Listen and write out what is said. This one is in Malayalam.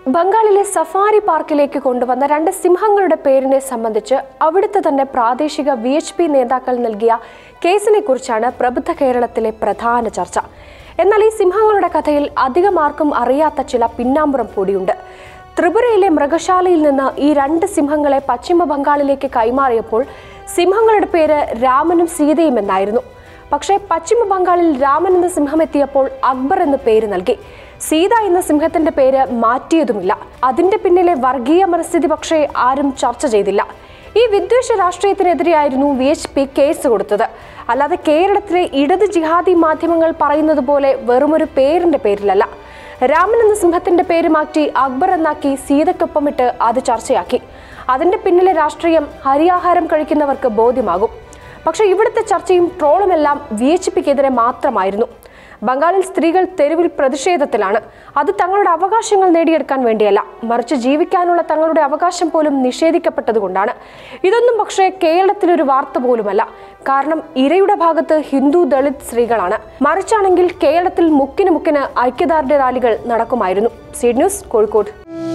ബംഗാളിലെ സഫാരി പാർക്കിലേക്ക് കൊണ്ടുവന്ന രണ്ട് സിംഹങ്ങളുടെ പേരിനെ സംബന്ധിച്ച് അവിടുത്തെ തന്നെ പ്രാദേശിക വി എച്ച് പി നേതാക്കൾ നൽകിയ കേസിനെ കുറിച്ചാണ് പ്രബുദ്ധ കേരളത്തിലെ പ്രധാന ചർച്ച എന്നാൽ ഈ സിംഹങ്ങളുടെ കഥയിൽ അധികം ആർക്കും അറിയാത്ത ചില പിന്നാമ്പുറം കൂടിയുണ്ട് ത്രിപുരയിലെ മൃഗശാലയിൽ നിന്ന് ഈ രണ്ട് സിംഹങ്ങളെ പശ്ചിമ ബംഗാളിലേക്ക് കൈമാറിയപ്പോൾ സിംഹങ്ങളുടെ പേര് രാമനും സീതയും എന്നായിരുന്നു പക്ഷേ പശ്ചിമ ബംഗാളിൽ രാമൻ എന്ന സിംഹം എത്തിയപ്പോൾ അക്ബർ എന്ന് പേര് നൽകി സീത എന്ന സിംഹത്തിന്റെ പേര് മാറ്റിയതുമില്ല അതിന്റെ പിന്നിലെ വർഗീയ മനസ്ഥിതി പക്ഷേ ആരും ചർച്ച ചെയ്തില്ല ഈ വിദ്വേഷ രാഷ്ട്രീയത്തിനെതിരെയായിരുന്നു വി എച്ച് പി കേസ് കൊടുത്തത് അല്ലാതെ കേരളത്തിലെ ഇടത് ജിഹാദി മാധ്യമങ്ങൾ പറയുന്നത് പോലെ വെറുമൊരു പേരിന്റെ പേരിലല്ല രാമൻ എന്ന സിംഹത്തിന്റെ പേര് മാറ്റി അക്ബർ എന്നാക്കി സീതയ്ക്കൊപ്പമിട്ട് അത് ചർച്ചയാക്കി അതിന്റെ പിന്നിലെ രാഷ്ട്രീയം ഹരിയാഹാരം കഴിക്കുന്നവർക്ക് ബോധ്യമാകും പക്ഷെ ഇവിടുത്തെ ചർച്ചയും ട്രോളുമെല്ലാം വി എച്ച് പിക്കെതിരെ മാത്രമായിരുന്നു ബംഗാളിൽ സ്ത്രീകൾ തെരുവിൽ പ്രതിഷേധത്തിലാണ് അത് തങ്ങളുടെ അവകാശങ്ങൾ നേടിയെടുക്കാൻ വേണ്ടിയല്ല മറിച്ച് ജീവിക്കാനുള്ള തങ്ങളുടെ അവകാശം പോലും നിഷേധിക്കപ്പെട്ടതുകൊണ്ടാണ് ഇതൊന്നും പക്ഷേ കേരളത്തിലൊരു വാർത്ത പോലുമല്ല കാരണം ഇരയുടെ ഭാഗത്ത് ഹിന്ദു ദളിത് സ്ത്രീകളാണ് മറിച്ചാണെങ്കിൽ കേരളത്തിൽ മുക്കിന് മുക്കിന് ഐക്യദാർഢ്യ റാലികൾ നടക്കുമായിരുന്നു സീഡ് ന്യൂസ് കോഴിക്കോട്